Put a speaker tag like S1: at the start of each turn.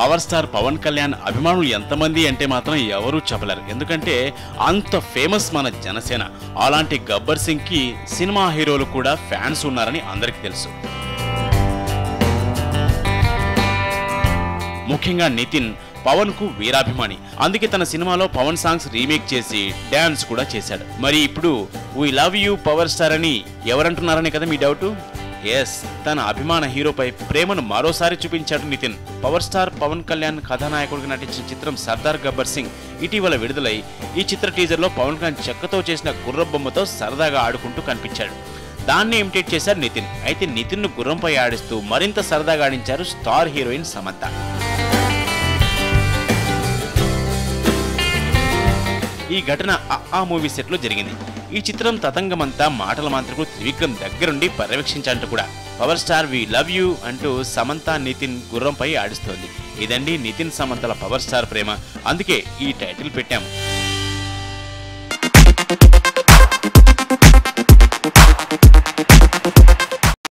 S1: power star Pawan Kalyan అభిమానులు ఎంతమంది అంటే మాత్రం ఎవరూ చెప్పలేరు ఎందుకంటే అంత ఫేమస్ మన జనసేన అలాంటి గబ్బర్ సింగ్ కి సినిమా హీరోలు కూడా ఫ్యాన్స్ ఉన్నారని అందరికీ తెలుసు ముఖ్యంగా నితిన్ పవన్ కు వీరాభిమాని అందుకే తన సినిమాలో పవన్ సాంగ్స్ రీమేక్ చేసి డాన్స్ కూడా చేశాడు మరి ఇప్పుడు we love you power star అని ఎవరంటున్నారని కదా మీ డౌట్ ఎస్ తన అభిమాన హీరోపై ప్రేమను మరోసారి చూపించాడు నితిన్ పవర్ స్టార్ పవన్ కళ్యాణ్ కథానాయకుడిగా నటించిన చిత్రం సర్దార్ గబ్బర్ సింగ్ ఇటీవల విడుదలై ఈ చిత్ర టీజర్లో పవన్ కళ్యాణ్ చెక్కతో చేసిన గుర్ర బొమ్మతో సరదాగా ఆడుకుంటూ కనిపించాడు దాన్ని ఇమిటేట్ చేశారు నితిన్ అయితే నితిన్ను గుర్రంపై ఆడిస్తూ మరింత సరదాగా ఆడించారు స్టార్ హీరోయిన్ సమంత ఈ ఘటన అ ఆ మూవీ సెట్లో జరిగింది ఈ చిత్రం తతంగమంతా మాటల మాంత్రికుడు త్రివిక్రమ్ దగ్గరుండి పర్యవేక్షించాలంటూ కూడా power star we love you అంటూ సమంత నితిన్ గుర్రంపై ఆడిస్తోంది ఇదండి నితిన్ సమంతల పవర్ స్టార్ ప్రేమ అందుకే ఈ టైటిల్ పెట్టాం